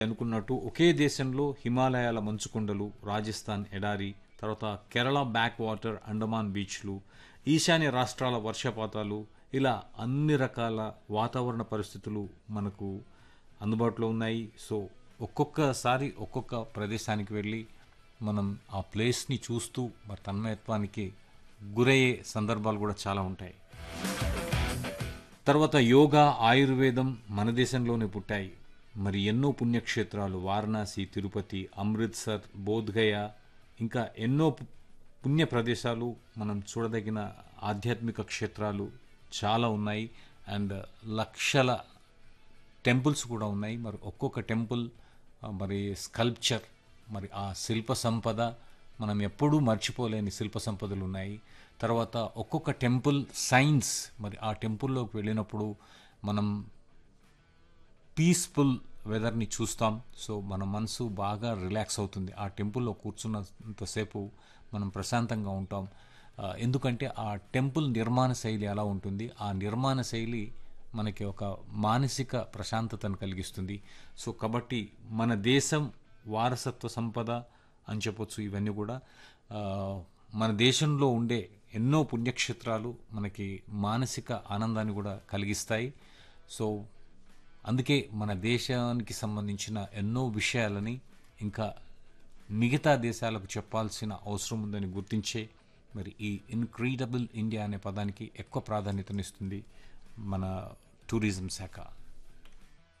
అనుకున్నట్టు ఒకే దేశంలో హిమాలయాల మంచుకొండలు రాజస్థాన్ ఎడారి తర్వాత కేరళ బ్యాక్ వాటర్ అండమాన్ బీచ్లు ఈశాన్య రాష్ట్రాల వర్షపాతాలు ఇలా అన్ని రకాల వాతావరణ పరిస్థితులు మనకు అందుబాటులో ఉన్నాయి సో ఒక్కొక్కసారి ఒక్కొక్క ప్రదేశానికి వెళ్ళి మనం ఆ ప్లేస్ని చూస్తూ మరి తన్మయత్వానికి గురయ్యే సందర్భాలు కూడా చాలా ఉంటాయి తర్వాత యోగా ఆయుర్వేదం మన దేశంలోనే పుట్టాయి మరి ఎన్నో పుణ్యక్షేత్రాలు వారణాసి తిరుపతి అమృత్సర్ బోధ్గయ ఇంకా ఎన్నో పు- పుణ్య ప్రదేశాలు మనం చూడదగిన ఆధ్యాత్మిక క్షేత్రాలు చాలా ఉన్నాయి అండ్ లక్షల టెంపుల్స్ కూడా ఉన్నాయి మరి ఒక్కొక్క టెంపుల్ ఆ, మరి స్కల్ప్చర్ మరి ఆ శిల్ప సంపద మనం ఎప్పుడూ మర్చిపోలేని శిల్ప సంపదలు ఉన్నాయి తర్వాత ఒక్కొక్క టెంపుల్ సైన్స్ మరి ఆ టెంపుల్లోకి వెళ్ళినప్పుడు మనం పీస్ఫుల్ వెదర్ని చూస్తాం సో మన మనసు బాగా రిలాక్స్ అవుతుంది ఆ టెంపుల్లో కూర్చున్నంతసేపు మనం ప్రశాంతంగా ఉంటాం ఆ, ఎందుకంటే ఆ టెంపుల్ నిర్మాణ శైలి ఎలా ఉంటుంది ఆ నిర్మాణ శైలి మనకి ఒక మానసిక ప్రశాంతతను కలిగిస్తుంది సో కాబట్టి మన దేశం వారసత్వ సంపద అని చెప్పొచ్చు ఇవన్నీ కూడా ఆ, మన దేశంలో ఉండే ఎన్నో పుణ్యక్షేత్రాలు మనకి మానసిక ఆనందాన్ని కూడా కలిగిస్తాయి సో అందుకే మన దేశానికి సంబంధించిన ఎన్నో విషయాలని ఇంకా మిగతా దేశాలకు చెప్పాల్సిన అవసరం ఉందని గుర్తించే మరి ఈ ఇన్క్రీడబుల్ ఇండియా అనే పదానికి ఎక్కువ ప్రాధాన్యతనిస్తుంది మన టూరిజం శాఖ